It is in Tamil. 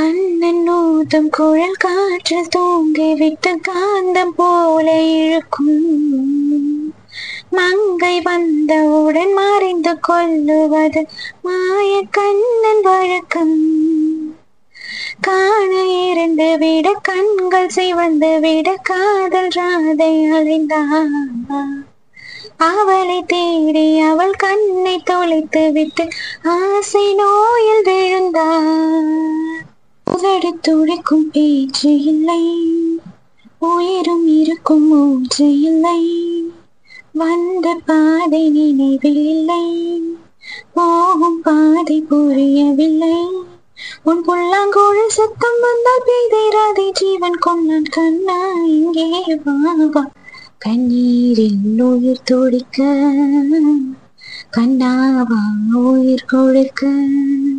கண்ணன் நூதம் குழல் காற்றில் தூங்கிவிட்டு காந்தம் போல இழுக்கும் மங்கை வந்தவுடன் மறைந்து கொள்ளுவது மாய கண்ணன் வழக்கம் காண இருந்து விட கண்கள் சிவந்து விட காதல் ராதை அலைந்தார் அவளை தேடி அவள் கண்ணை தொலைத்து விட்டு ஆசை நோயில் விழுந்தார் உதடு துடிக்கும் பேச்சு இல்லை உயிரும் இருக்கும் மூச்சு இல்லை வந்த பாதை நினைவில் இல்லை போகும் பாதை புரியவில்லை உன் புல்லாங்குழல் சத்தம் வந்தால் பெய்திராதே ஜீவன் கொண்டான் கண்ணா இங்கே வா வா கண்ணீரில் உயிர் துடிக்க கண்ணாவா உயிர் கொடுக்க